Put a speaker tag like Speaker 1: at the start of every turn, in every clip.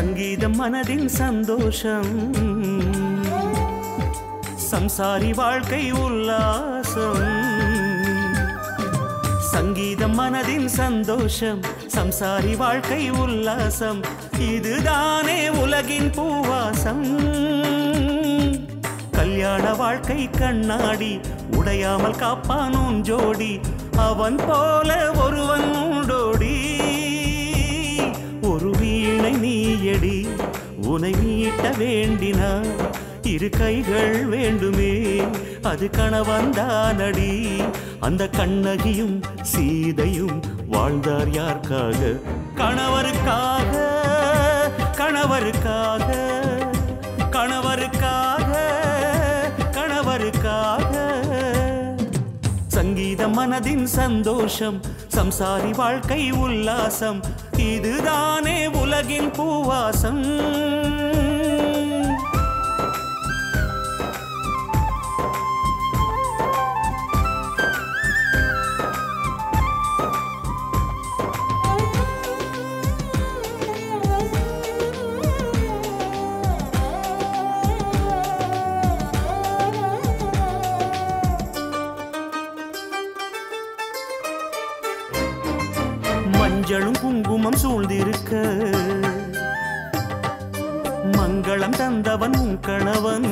Speaker 1: சங்கீதம் மனதின் சந்தோஷம் சம்சாரி வாழ்க்கை உல்லாசம் சங்கீதம் மனதின் சந்தோஷம் சம்சாரி வாழ்க்கை உல்லாசம் இதுதானே உலகின் பூவாசம் கல்யாண வாழ்க்கை கண்ணாடி உடையாமல் காப்பான் உன் ஜோடி அவன் போல ஒருவன் உண்டோடி ஒரு வீணை நீயடி உனை மீட்ட வேண்டினா இரு கைகள் வேண்டுமே அது கணவன்தானடி அந்த கண்ணகியும் சீதையும் வாழ்ந்தார் யாருக்காக கணவருக்காக கணவருக்காக கணவருக்காக கணவருக்காக சங்கீதம் மனதின் சந்தோஷம் சம்சாரி வாழ்க்கை உல்லாசம் இதுதானே உலகின் பூவாசம் மஞ்சளும் குங்குமம் சூழ்ந்திருக்க மங்களம் தந்தவன் உன் கணவன்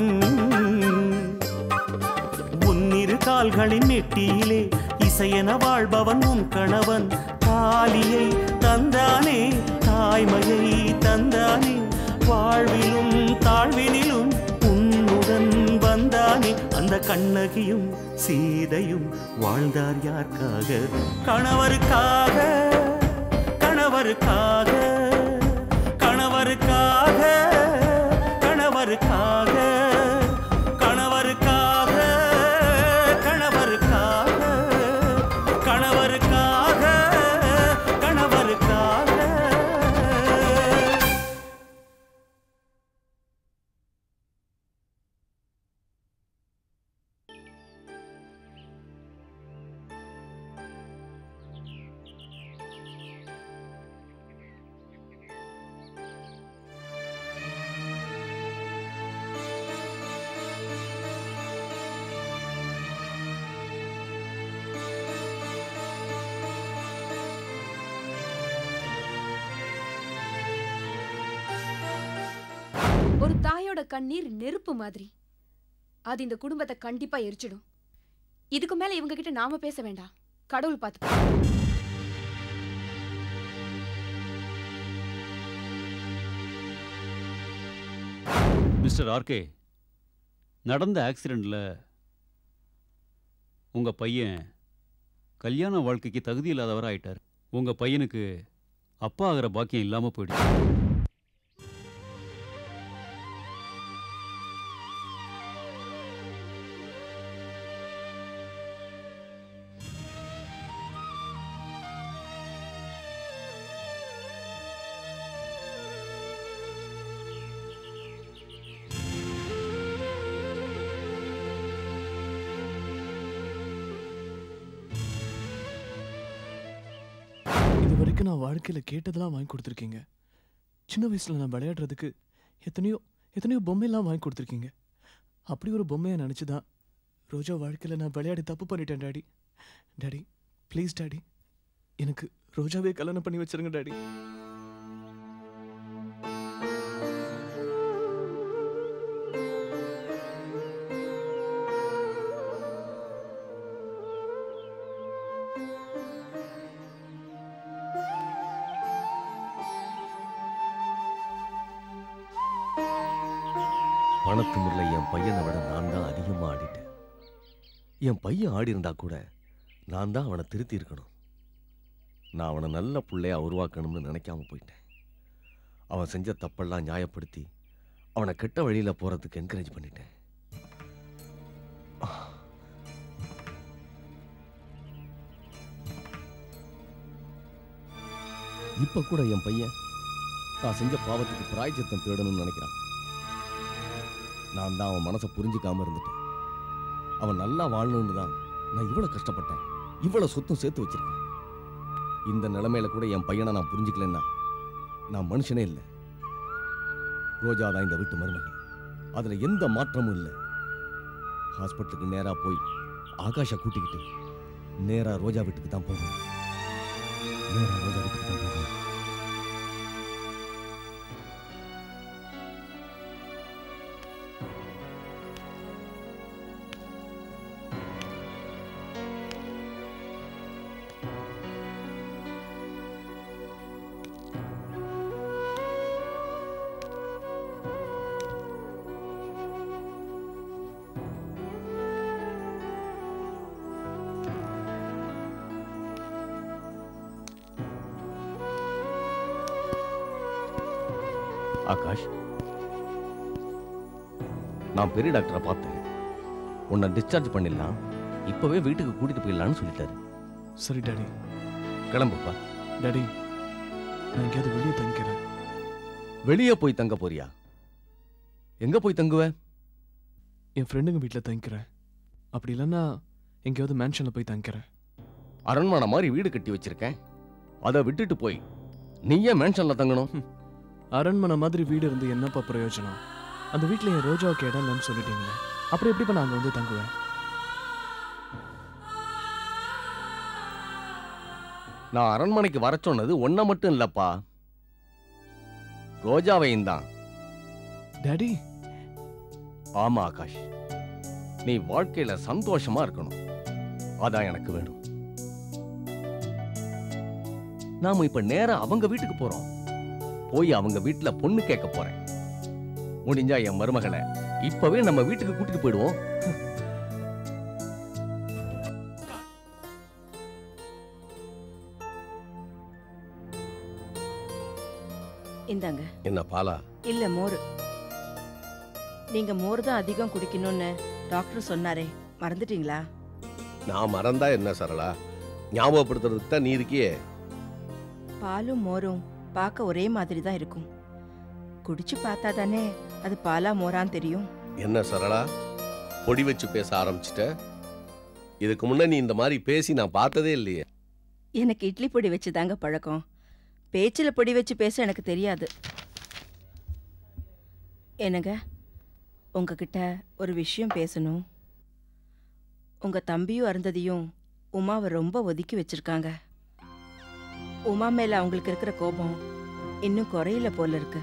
Speaker 1: உன்னிரு கால்களின் நெட்டியிலே இசையென வாழ்பவன் உன் கணவன் தாலியை தந்தானே தாய்மையை தந்தானே வாழ்விலும் தாழ்வினிலும் உன்னுடன் வந்தானே அந்த கண்ணகியும் சீதையும் வாழ்ந்தார் யாருக்காக கணவருக்காக கணவருக்காக கணவருக்காக கணவருக்காக கணவருக்காக கணவருக்காக கணவருக்காக கணவருக்காக
Speaker 2: ஒரு தாயோட கண்ணீர் நெருப்பு மாதிரி அது இந்த குடும்பத்தை கண்டிப்பா எரிச்சிடும் இதுக்கு மேல இவங்க கிட்ட நாம பேச வேண்டாம் கடவுள் பார்த்து
Speaker 3: மிஸ்டர் ஆர்கே நடந்த ஆக்சிடெண்ட்ல உங்க பையன் கல்யாண வாழ்க்கைக்கு தகுதி இல்லாதவர் ஆயிட்டார் உங்க பையனுக்கு அப்பா ஆகிற பாக்கியம் இல்லாம போயிடுச்சு
Speaker 4: இது வரைக்கும் நான் வாழ்க்கையில் கேட்டதெல்லாம் வாங்கி கொடுத்துருக்கீங்க சின்ன வயசில் நான் விளையாடுறதுக்கு எத்தனையோ எத்தனையோ பொம்மையெல்லாம் வாங்கி கொடுத்துருக்கீங்க அப்படி ஒரு பொம்மையை நினச்சி தான் ரோஜா வாழ்க்கையில் நான் விளையாடி தப்பு பண்ணிட்டேன் டாடி டாடி ப்ளீஸ் டாடி எனக்கு ரோஜாவே கல்யாணம் பண்ணி வச்சிருங்க டாடி
Speaker 5: பணத்துமுறையில் என் பையனை விட நான் தான் அதிகமாக ஆடிட்டேன் என் பையன் ஆடி இருந்தா கூட நான் தான் அவனை திருத்தி இருக்கணும் நான் அவனை நல்ல பிள்ளையா உருவாக்கணும்னு நினைக்காம போயிட்டேன் அவன் செஞ்ச தப்பெல்லாம் நியாயப்படுத்தி அவனை கெட்ட வழியில் போகிறதுக்கு என்கரேஜ் பண்ணிட்டேன் இப்போ கூட என் பையன் தான் செஞ்ச பாவத்துக்கு பிராய்ச்சித்தம் தேடணும்னு நினைக்கிறான் நான் தான் அவன் மனசை புரிஞ்சுக்காம இருந்துட்டேன் அவன் நல்லா வாழணும்னு தான் நான் இவ்வளவு கஷ்டப்பட்டேன் இவ்வளவு சொத்தும் சேர்த்து வச்சிருக்கேன் இந்த நிலைமையில கூட என் பையனை நான் புரிஞ்சுக்கலன்னா நான் மனுஷனே இல்லை ரோஜா தான் இந்த வீட்டு மருமகள் அதுல எந்த மாற்றமும் இல்லை ஹாஸ்பிட்டலுக்கு நேரா போய் ஆகாஷை கூட்டிக்கிட்டு நேரா ரோஜா வீட்டுக்கு தான் போகணும் நேரா ரோஜா வீட்டுக்கு தான் போகணும் ஆகாஷ் நான் பெரிய டாக்டரை பார்த்தேன் உன்னை டிஸ்சார்ஜ் பண்ணிடலாம் இப்பவே வீட்டுக்கு கூட்டிட்டு போயிடலாம்னு சொல்லிட்டாரு
Speaker 4: சரி டாடி
Speaker 5: கிளம்புப்பா
Speaker 4: டாடி நான் எங்கேயாவது வெளியே தங்கிக்கிறேன்
Speaker 5: வெளியே போய் தங்க போறியா எங்க போய் தங்குவ
Speaker 4: என் ஃப்ரெண்டுங்க வீட்டில் தங்கிக்கிறேன் அப்படி இல்லைன்னா எங்கேயாவது மேன்ஷனில் போய் தங்கிக்கிறேன்
Speaker 5: அரண்மனை மாதிரி வீடு கட்டி வச்சிருக்கேன் அதை விட்டுட்டு போய் நீ ஏன் மேன்ஷன்ல தங்கணும்
Speaker 4: அரண்மனை மாதிரி வீடு இருந்து என்னப்பா பிரயோஜனம் அந்த வீட்டில் என் ரோஜாவுக்கு இடம் இல்லைன்னு சொல்லிட்டீங்களே அப்புறம் எப்படிப்பா நான் அங்கே வந்து தங்குவேன்
Speaker 5: நான் அரண்மனைக்கு வர சொன்னது ஒன்ன மட்டும் இல்லப்பா ரோஜாவையும் தான்
Speaker 4: டாடி
Speaker 5: ஆமா ஆகாஷ் நீ வாழ்க்கையில சந்தோஷமா இருக்கணும் அதான் எனக்கு வேணும் நாம இப்ப நேரா அவங்க வீட்டுக்கு போறோம் போய் அவங்க வீட்டுல பொண்ணு கேட்க போறேன் முடிஞ்சா என் மருமகளை இப்பவே நம்ம வீட்டுக்கு கூட்டிட்டு போயிடுவோம்
Speaker 6: இந்தாங்க
Speaker 7: என்ன பாலா
Speaker 6: இல்ல மோர் நீங்க மோர் தான் அதிகம் குடிக்கணும்னு டாக்டர் சொன்னாரே மறந்துட்டீங்களா
Speaker 7: நான் மறந்தா என்ன சரளா ஞாபகப்படுத்துறதுக்கு தான் நீ இருக்கியே
Speaker 6: பாலும் மோரும் பார்க்க ஒரே மாதிரி தான் இருக்கும் குடிச்சு பார்த்தா தானே அது பாலா மோரான்னு தெரியும்
Speaker 7: என்ன சரளா பொடி வச்சு பேச ஆரம்பிச்சிட்ட இதுக்கு முன்ன நீ இந்த மாதிரி பேசி நான் பார்த்ததே இல்லையே
Speaker 6: எனக்கு இட்லி பொடி வச்சு தாங்க பழக்கம் பேச்சில் பொடி வச்சு பேச எனக்கு தெரியாது என்னங்க உங்ககிட்ட ஒரு விஷயம் பேசணும் உங்க தம்பியும் அருந்ததியும் உமாவை ரொம்ப ஒதுக்கி வச்சிருக்காங்க உமா மேல அவங்களுக்கு இருக்கிற கோபம் இன்னும் குறையல போல இருக்கு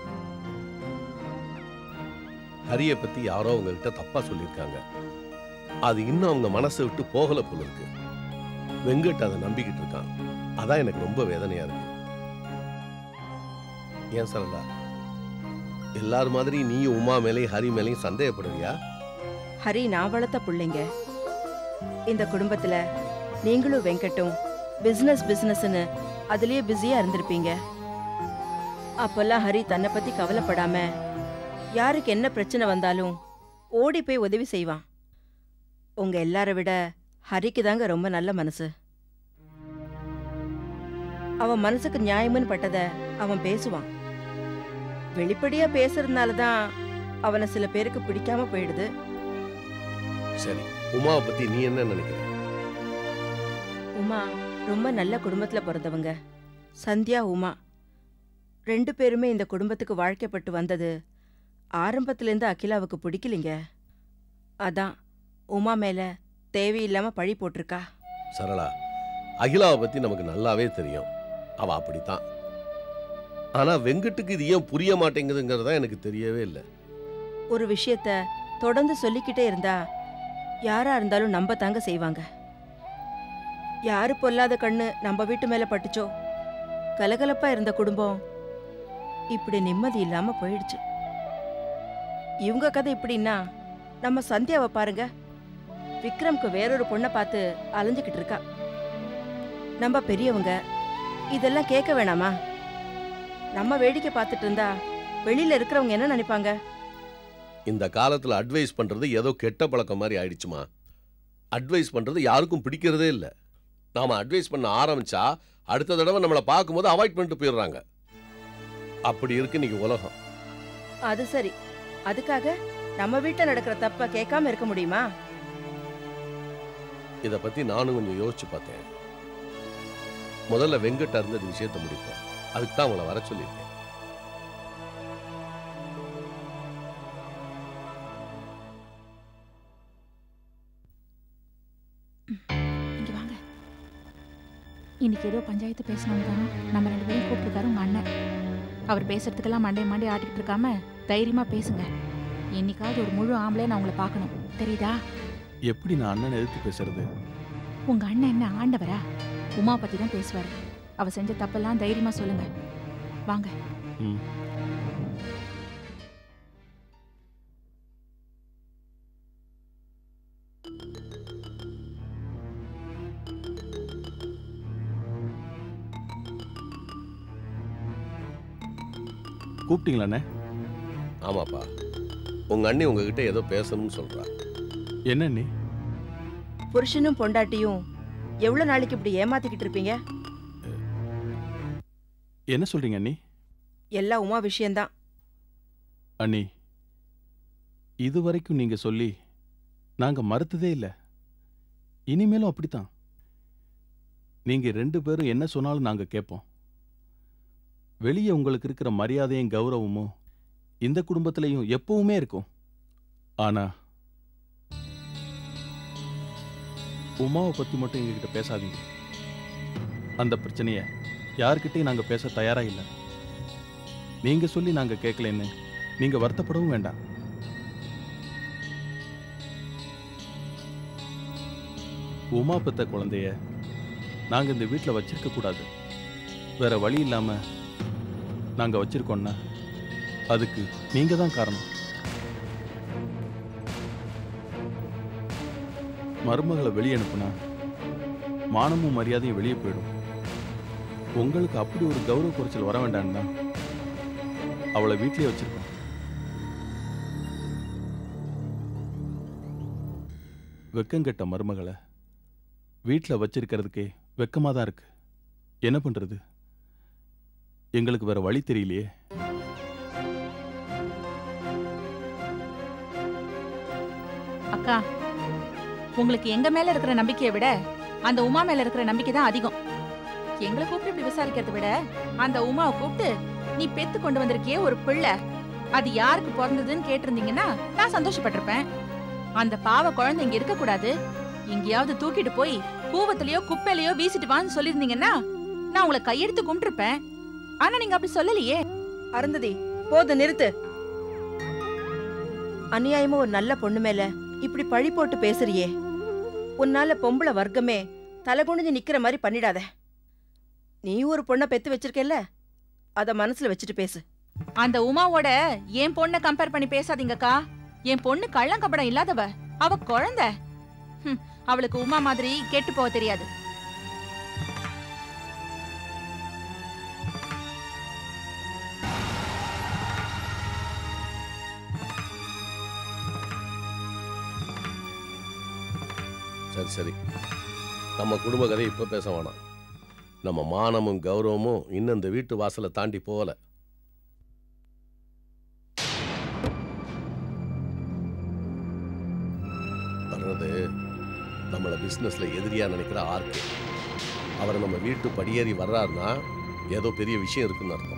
Speaker 7: ஹரியை பத்தி யாரோ உங்ககிட்ட தப்பா சொல்லியிருக்காங்க அது இன்னும் அவங்க மனசை விட்டு போகல போல இருக்கு வெங்கட் அதை நம்பிக்கிட்டு இருக்கான் அதான் எனக்கு ரொம்ப வேதனையா இருக்கு ஏன் சரளா எல்லார் மாதிரி நீயும் உமா மேலேயும் ஹரி மேலேயும் சந்தேகப்படுறியா
Speaker 6: ஹரி நான் வளர்த்த பிள்ளைங்க இந்த குடும்பத்துல நீங்களும் வெங்கட்டும் பிசினஸ் பிசினஸ்னு அதுலயே பிஸியா இருந்திருப்பீங்க அப்பெல்லாம் ஹரி தன்னை பத்தி கவலைப்படாம யாருக்கு என்ன பிரச்சனை வந்தாலும் ஓடி போய் உதவி செய்வான் உங்க எல்லார விட ஹரிக்கு தாங்க ரொம்ப நல்ல மனசு அவன் மனசுக்கு நியாயம்னு பட்டத அவன் பேசுவான் வெளிப்படையா பேசுறதுனால தான் அவனை சில பேருக்கு பிடிக்காம போயிடுது
Speaker 7: சரி உமாவை பத்தி நீ என்ன நினைக்கிற
Speaker 6: உமா ரொம்ப நல்ல குடும்பத்துல பிறந்தவங்க சந்தியா உமா ரெண்டு பேருமே இந்த குடும்பத்துக்கு வாழ்க்கைப்பட்டு வந்தது ஆரம்பத்திலேருந்து அகிலாவுக்கு பிடிக்கலைங்க அதான் உமா மேல தேவையில்லாம பழி போட்டிருக்கா
Speaker 7: சரளா அகிலாவை பத்தி நமக்கு நல்லாவே தெரியும் அவ அப்படித்தான் ஆனா வெங்கட்டுக்கு இது ஏன் புரிய மாட்டேங்குதுங்கிறது தான் எனக்கு தெரியவே இல்லை
Speaker 6: ஒரு விஷயத்த தொடர்ந்து சொல்லிக்கிட்டே இருந்தா யாரா இருந்தாலும் நம்ப தாங்க செய்வாங்க யாரு பொல்லாத கண்ணு நம்ம வீட்டு மேல பட்டுச்சோ கலகலப்பா இருந்த குடும்பம் இப்படி நிம்மதி இல்லாம போயிடுச்சு இவங்க கதை இப்படின்னா நம்ம சந்தியாவை பாருங்க விக்ரம்க்கு வேறொரு பொண்ணை பார்த்து அலைஞ்சுக்கிட்டு இருக்கா நம்ம பெரியவங்க இதெல்லாம் கேட்க வேணாமா நம்ம வேடிக்கை பார்த்துட்டு இருந்தா வெளியில இருக்கிறவங்க என்ன நினைப்பாங்க
Speaker 7: இந்த காலத்துல அட்வைஸ் பண்றது ஏதோ கெட்ட பழக்கம் மாதிரி ஆயிடுச்சுமா அட்வைஸ் பண்றது யாருக்கும் பிடிக்கிறதே இல்லை நாம அட்வைஸ் பண்ண ஆரம்பிச்சா அடுத்த தடவை நம்மளை பார்க்கும்போது அவாய்ட் பண்ணிட்டு போயிடுறாங்க அப்படி இருக்கு இன்னைக்கு உலகம்
Speaker 6: அது சரி அதுக்காக நம்ம வீட்டில் நடக்கிற தப்ப கேட்காம இருக்க முடியுமா
Speaker 7: இத பத்தி நானும் கொஞ்சம் யோசிச்சு பார்த்தேன் முதல்ல வெங்கட் இருந்த விஷயத்தை முடிப்போம் அதுக்கு தான் உங்களை வர சொல்லியிருக்கேன்
Speaker 8: இன்னைக்கு ஏதோ பஞ்சாயத்து பேசணும்னு தான் நம்ம ரெண்டு பேரும் கூப்பிட்டுருக்காரு உங்க அண்ணன் அவர் பேசுறதுக்கெல்லாம் மண்டே மண்டே ஆட்டிக்கிட்டு இருக்காம தைரியமா பேசுங்க இன்னைக்காவது ஒரு முழு ஆம்பளை நான் உங்களை பார்க்கணும் தெரியுதா
Speaker 4: எப்படி நான் அண்ணனை எதிர்த்து பேசுறது
Speaker 8: உங்க அண்ணன் என்ன ஆண்டவரா உமா பத்தி தான் பேசுவாரு அவ செஞ்ச தப்பெல்லாம் தைரியமா சொல்லுங்க வாங்க
Speaker 4: ம் கூப்பிட்டீங்களாண்ணே
Speaker 7: ஆமாப்பா உங்க அண்ணி உங்ககிட்ட ஏதோ பேசணும்னு சொல்றா
Speaker 4: என்ன அண்ணி
Speaker 6: புருஷனும் பொண்டாட்டியும் எவ்வளவு நாளைக்கு இப்படி ஏமாத்திக்கிட்டு இருப்பீங்க
Speaker 4: என்ன சொல்றீங்க அண்ணி
Speaker 6: எல்லாம் உமா விஷயம்தான்
Speaker 4: அண்ணி இது வரைக்கும் நீங்க சொல்லி நாங்க மறுத்ததே இல்ல இனிமேலும் அப்படித்தான் நீங்க ரெண்டு பேரும் என்ன சொன்னாலும் நாங்க கேட்போம் வெளியே உங்களுக்கு இருக்கிற மரியாதையும் கௌரவமும் இந்த குடும்பத்திலையும் எப்பவுமே இருக்கும் ஆனா உமாவை பத்தி மட்டும் எங்ககிட்ட பேசாதீங்க அந்த பிரச்சனைய யார்கிட்டயும் நாங்க பேச தயாரா இல்லை நீங்க சொல்லி நாங்க கேட்கலன்னு நீங்க வருத்தப்படவும் வேண்டாம் உமா பெத்த குழந்தைய நாங்க இந்த வீட்டில் வச்சிருக்க கூடாது வேற வழி இல்லாம நாங்க வச்சிருக்கோம்னா அதுக்கு நீங்க தான் காரணம் மருமகளை வெளியே அனுப்புனா மானமும் மரியாதையும் வெளியே போயிடும் உங்களுக்கு அப்படி ஒரு கௌரவ குறைச்சல் வர வேண்டாம்னு தான் அவளை வீட்லயே வச்சிருக்கோம் வெக்கங்கெட்ட மருமகளை வீட்டில் வச்சிருக்கிறதுக்கே வெக்கமா தான் இருக்கு என்ன பண்றது எங்களுக்கு வேற வழி தெரியலையே
Speaker 8: அக்கா உங்களுக்கு எங்க மேல இருக்கிற நம்பிக்கையை விட அந்த உமா மேல இருக்கிற நம்பிக்கை தான் அதிகம் எங்களை கூப்பிட்டு இப்படி விசாரிக்கிறத விட அந்த உமாவை கூப்பிட்டு நீ பெத்து கொண்டு வந்திருக்கியே ஒரு பிள்ளை அது யாருக்கு பிறந்ததுன்னு கேட்டிருந்தீங்கன்னா நான் சந்தோஷப்பட்டிருப்பேன் அந்த பாவ குழந்தை இங்க இருக்க கூடாது எங்கேயாவது தூக்கிட்டு போய் கூவத்திலயோ குப்பையிலயோ வீசிட்டு வான்னு சொல்லியிருந்தீங்கன்னா நான் உங்களை கையெடுத்து கும்பிட்டுருப்பேன் ஆனா நீங்க அப்படி சொல்லலையே
Speaker 6: அருந்ததி போது நிறுத்து அநியாயமா ஒரு நல்ல பொண்ணு மேல இப்படி பழி போட்டு பேசுறியே உன்னால பொம்பளை வர்க்கமே தலை குனிஞ்சு நிக்கிற மாதிரி பண்ணிடாத நீ ஒரு பொண்ணை பெத்து வச்சிருக்கேல்ல அத மனசுல வச்சுட்டு பேசு
Speaker 8: அந்த உமாவோட என் பொண்ணை கம்பேர் பண்ணி பேசாதீங்கக்கா என் பொண்ணு கள்ளங்கபடம் இல்லாதவ அவ குழந்தை ஹம், அவளுக்கு உமா மாதிரி கெட்டு போக தெரியாது
Speaker 7: சரி சரி நம்ம குடும்ப கதையை இப்போ பேச வேணாம் நம்ம மானமும் கௌரவமும் இன்னும் இந்த வீட்டு வாசலை தாண்டி போகல வர்றது நம்மளை பிஸ்னஸ்ல எதிரியா நினைக்கிற ஆர்க்கு அவர் நம்ம வீட்டு படியேறி வர்றாருன்னா ஏதோ பெரிய விஷயம் இருக்குன்னு அர்த்தம்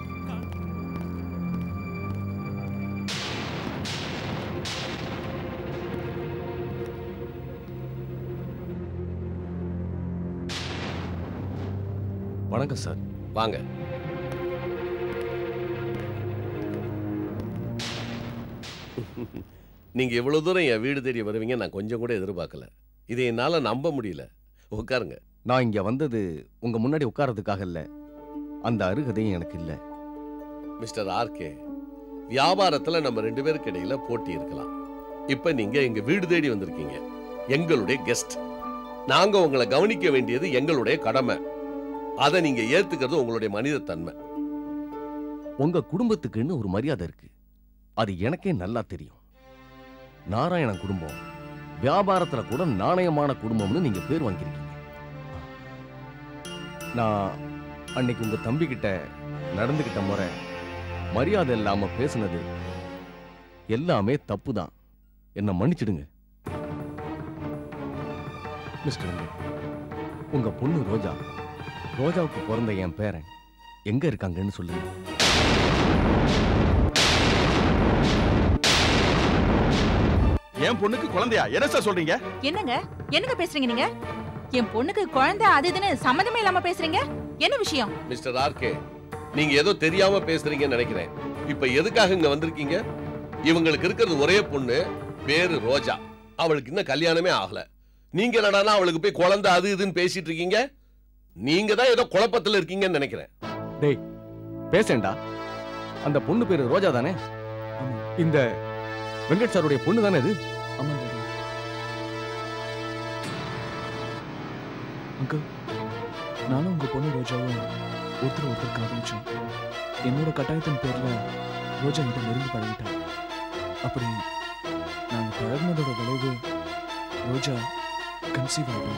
Speaker 5: வணக்கம் சார்
Speaker 7: வாங்க நீங்க இவ்வளவு தூரம் என் வீடு தேடி வருவீங்க நான் கொஞ்சம் கூட எதிர்பார்க்கல இதை என்னால நம்ப முடியல உட்காருங்க
Speaker 5: நான் இங்க வந்தது உங்க முன்னாடி உட்கார்றதுக்காக இல்ல அந்த அருகதையும் எனக்கு இல்ல
Speaker 7: மிஸ்டர் ஆர்கே வியாபாரத்துல நம்ம ரெண்டு பேருக்கு இடையில போட்டி இருக்கலாம் இப்ப நீங்க எங்க வீடு தேடி வந்திருக்கீங்க எங்களுடைய கெஸ்ட் நாங்க உங்களை கவனிக்க வேண்டியது எங்களுடைய கடமை அதை நீங்க ஏத்துக்கிறது உங்களுடைய மனிதத்தன்மை
Speaker 5: உங்க குடும்பத்துக்குன்னு ஒரு மரியாதை இருக்கு அது எனக்கே நல்லா தெரியும் நாராயணன் குடும்பம் வியாபாரத்துல கூட நாணயமான குடும்பம்னு நீங்க பேர் வாங்கியிருக்கீங்க நான் அன்னைக்கு உங்க தம்பி கிட்ட நடந்துகிட்ட முறை மரியாதை இல்லாம பேசுனது எல்லாமே தப்பு தான் என்ன மன்னிச்சிடுங்க மிஸ்டர் அன்பு, உங்க பொண்ணு ரோஜா ரோஜாவுக்கு பிறந்த என் பேரன் எங்க இருக்காங்கன்னு சொல்லுங்க
Speaker 4: என் பொண்ணுக்கு குழந்தையா என்ன சார் சொல்றீங்க
Speaker 8: என்னங்க என்னங்க பேசுறீங்க நீங்க என் பொண்ணுக்கு குழந்தை அது இதுன்னு சம்மதமே இல்லாம பேசுறீங்க என்ன விஷயம்
Speaker 7: மிஸ்டர் ஆர்கே நீங்க ஏதோ தெரியாம பேசுறீங்கன்னு நினைக்கிறேன் இப்ப எதுக்காக இங்க வந்திருக்கீங்க இவங்களுக்கு இருக்கிறது ஒரே பொண்ணு பேரு ரோஜா அவளுக்கு இன்னும் கல்யாணமே ஆகல நீங்க என்னடான்னா அவளுக்கு போய் குழந்தை அது இதுன்னு பேசிட்டு இருக்கீங்க நீங்க தான் ஏதோ குழப்பத்துல இருக்கீங்கன்னு நினைக்கிறேன்
Speaker 5: டேய் பேசேன்டா அந்த பொண்ணு பேரு ரோஜா தானே
Speaker 4: ஆமா
Speaker 5: இந்த வெங்கட் சாருடைய பொண்ணு தானே இது
Speaker 4: ஆமா டாடி அங்கிள் நானும் உங்க பொண்ணு ரோஜாவும் ஒருத்தர் ஒருத்தர் காதலிச்சோம் என்னோட கட்டாயத்தின் பேர்ல ரோஜா கிட்ட நெருங்கி பழகிட்டா அப்படி நாங்க பழகினதோட விளைவு ரோஜா கன்சீவ் ஆகிட்டோம்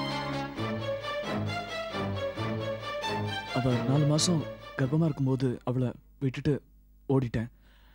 Speaker 4: அவ நாலு மாசம் கர்ப்பமா இருக்கும்போது அவளை விட்டுட்டு ஓடிட்டேன்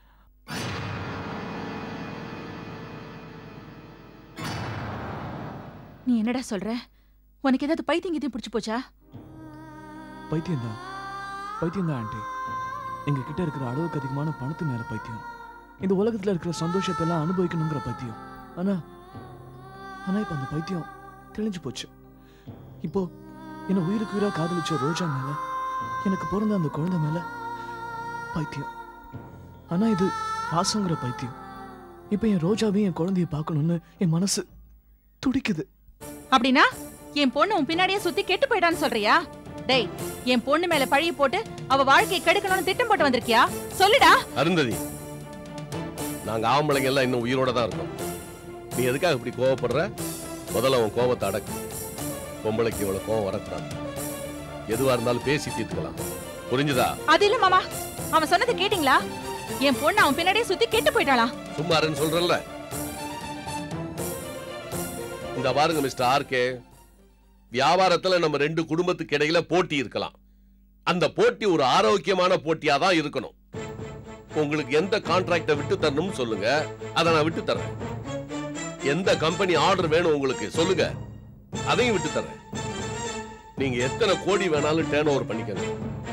Speaker 8: நீ என்னடா சொல்ற உனக்கு ஏதாவது பைத்தியம் கீத்தியம் பிடிச்சு போச்சா
Speaker 4: பைத்தியம் தான் பைத்தியம் தான் ஆண்டி எங்க கிட்ட இருக்கிற அளவுக்கு அதிகமான பணத்து மேல பைத்தியம் இந்த உலகத்துல இருக்கிற சந்தோஷத்தை எல்லாம் அனுபவிக்கணுங்கிற பைத்தியம் ஆனா ஆனா இப்ப அந்த பைத்தியம் தெளிஞ்சு போச்சு இப்போ என்ன உயிருக்கு உயிரா காதலிச்ச ரோஜா மேல எனக்கு பிறந்த அந்த குழந்தை மேல பைத்தியம் ஆனா இது பாசங்கிற பைத்தியம் இப்ப என் ரோஜாவையும் என் குழந்தைய பார்க்கணும்னு என் மனசு துடிக்குது
Speaker 8: அப்படின்னா என் பொண்ணு உன் பின்னாடியே சுத்தி கெட்டு போயிட்டான்னு சொல்றியா டேய் என் பொண்ணு மேல பழிய போட்டு அவ வாழ்க்கையை கெடுக்கணும்னு திட்டம் போட்டு வந்திருக்கியா சொல்லுடா
Speaker 7: அருந்ததி நாங்க ஆம்பளைங்க எல்லாம் இன்னும் உயிரோட தான் இருக்கோம் நீ எதுக்காக இப்படி கோவப்படுற முதல்ல உன் கோவத்தை அடக்கு பொம்பளைக்கு இவ்வளவு கோவம் வரக்கூடாது எதுவா இருந்தாலும் பேசி தீர்த்துக்கலாம் புரிஞ்சுதா
Speaker 8: அது இல்ல மாமா அவன் சொன்னதை கேட்டீங்களா என் பொண்ணு அவன் பின்னாடியே சுத்தி கெட்டு போயிட்டாளா
Speaker 7: சும்மா இருன்னு சொல்றேன்ல இந்த பாருங்க மிஸ்டர் ஆர்கே வியாபாரத்துல நம்ம ரெண்டு குடும்பத்துக்கு இடையில போட்டி இருக்கலாம் அந்த போட்டி ஒரு ஆரோக்கியமான போட்டியா தான் இருக்கணும் உங்களுக்கு எந்த கான்ட்ராக்டை விட்டு தரணும்னு சொல்லுங்க அதை நான் விட்டு தரேன் எந்த கம்பெனி ஆர்டர் வேணும் உங்களுக்கு சொல்லுங்க அதையும் விட்டு தரேன் நீங்க எத்தனை கோடி வேணாலும் டேர்ன் ஓவர் பண்ணிக்கங்க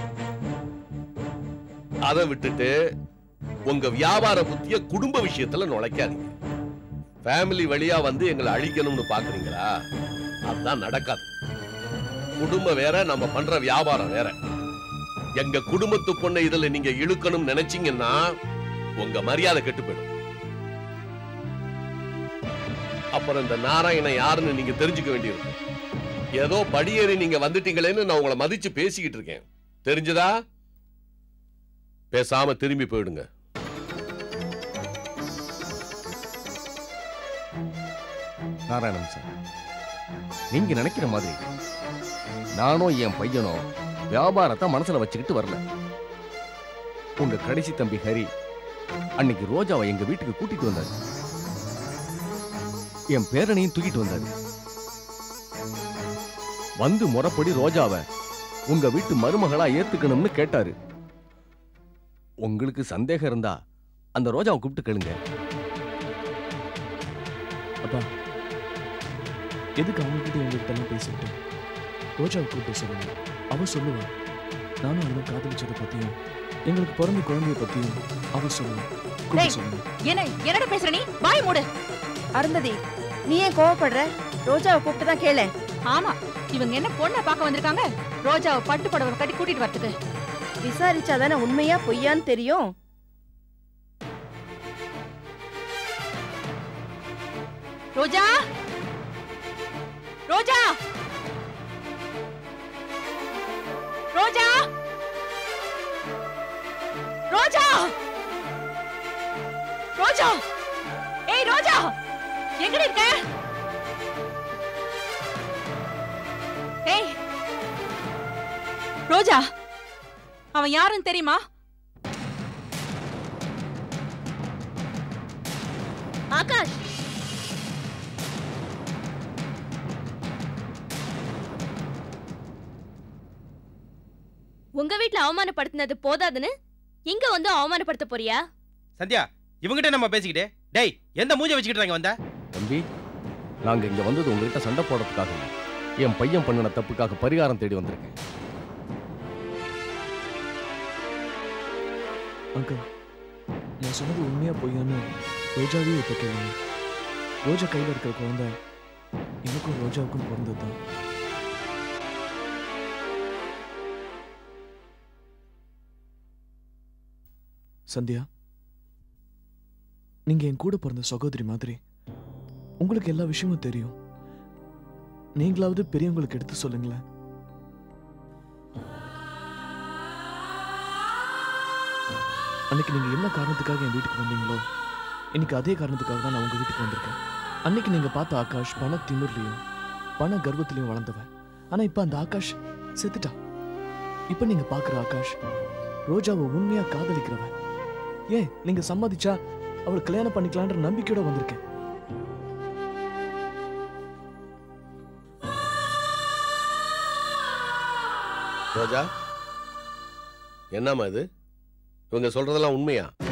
Speaker 7: அதை விட்டுட்டு உங்க வியாபார புத்திய குடும்ப விஷயத்துல நுழைக்காதீங்க ஃபேமிலி வழியா வந்து எங்களை அழிக்கணும்னு பாக்குறீங்களா அதுதான் நடக்காது குடும்பம் வேற நம்ம பண்ற வியாபாரம் வேற எங்க குடும்பத்து பொண்ணை இதுல நீங்க இழுக்கணும் நினைச்சீங்கன்னா உங்க மரியாதை கெட்டு போயிடும் அப்புறம் இந்த நாராயணன் யாருன்னு நீங்க தெரிஞ்சுக்க வேண்டியிருக்கும் ஏதோ படியேறி நீங்க வந்துட்டீங்களேன்னு நான் உங்களை மதிச்சு பேசிக்கிட்டு இருக்கேன் தெரிஞ்சதா பேசாம திரும்பி போயிடுங்க
Speaker 5: நாராயணன் சார் நீங்க நினைக்கிற மாதிரி நானும் என் பையனும் வியாபாரத்தை மனசுல வச்சுக்கிட்டு வரல உங்க கடைசி தம்பி ஹரி அன்னைக்கு ரோஜாவை எங்க வீட்டுக்கு கூட்டிட்டு வந்தாரு என் பேரனையும் தூக்கிட்டு வந்தாரு வந்து முறைப்படி ரோஜாவை உங்க வீட்டு மருமகளா ஏத்துக்கணும்னு கேட்டாரு உங்களுக்கு சந்தேகம் இருந்தா அந்த ரோஜாவை கூப்பிட்டு கேளுங்க
Speaker 4: அப்பா எதுக்கு அவங்க கிட்ட எங்ககிட்ட எல்லாம் பேசிட்டு ரோஜாவை கூப்பிட்டு சொல்லுங்க அவ சொல்லுவா நானும் அவனை காதலிச்சதை பத்தியும் எங்களுக்கு பிறந்த குழந்தைய பத்தியும் அவ சொல்லுவா கூப்பிட்டு
Speaker 8: டேய்.
Speaker 4: சொல்லுங்க
Speaker 8: என்ன என்னடா பேசுற நீ வாய் மூடு
Speaker 6: அருந்ததி நீ ஏன் கோவப்படுற ரோஜாவை கூப்பிட்டு தான் கேளு
Speaker 8: ஆமா இவங்க என்ன பொண்ணை பார்க்க வந்திருக்காங்க ரோஜாவை பட்டு புடவை கட்டி கூட்டிட்டு வரதுக்கு
Speaker 6: விசாரிச்சாதானே உண்மையா பொய்யான்னு தெரியும்
Speaker 8: ரோஜா ரோஜா ரோஜா ரோஜா ரோஜா ஏய் ரோஜா எங்கடி இருக்க ஏய் ரோஜா அவன் யாருன்னு தெரியுமா
Speaker 9: ஆகாஷ் உங்க வீட்ல அவமானப்படுத்தினது போதாதுன்னு இங்க வந்து அவமானப்படுத்த போறியா
Speaker 10: சந்தியா இவங்கிட்ட நம்ம பேசிக்கிட்டே டேய் எந்த மூஞ்ச வச்சுக்கிட்டு இங்க வந்த
Speaker 5: தம்பி நாங்க இங்க வந்தது உங்ககிட்ட சண்டை போடுறதுக்காக இல்ல. என் பையன் பண்ணின தப்புக்காக பரிகாரம் தேடி வந்திருக்கேன்
Speaker 4: அங்கிள் நான் சொன்னது உண்மையா பொய்யான்னு ரோஜாவே இப்ப கேளுங்க ரோஜா கையில இருக்கிற குழந்தை எனக்கும் ரோஜாவுக்கும் பிறந்தது தான் சந்தியா நீங்க என் கூட பிறந்த சகோதரி மாதிரி உங்களுக்கு எல்லா விஷயமும் தெரியும் நீங்களாவது பெரியவங்களுக்கு எடுத்து சொல்லுங்களேன் அன்னைக்கு நீங்க என்ன காரணத்துக்காக என் வீட்டுக்கு வந்தீங்களோ இன்னைக்கு அதே காரணத்துக்காக தான் நான் உங்க வீட்டுக்கு வந்திருக்கேன் அன்னைக்கு நீங்க பார்த்த ஆகாஷ் பண திமிர்லையும் பண கர்வத்திலையும் வளர்ந்தவன் ஆனா இப்ப அந்த ஆகாஷ் செத்துட்டான் இப்ப நீங்க பாக்குற ஆகாஷ் ரோஜாவை உண்மையா காதலிக்கிறவன் ஏன் நீங்க சம்மதிச்சா அவளை கல்யாணம் பண்ணிக்கலான்ற நம்பிக்கையோட வந்திருக்கேன்
Speaker 7: ரோஜா என்னம்மா இது இவங்க சொல்றதெல்லாம் உண்மையா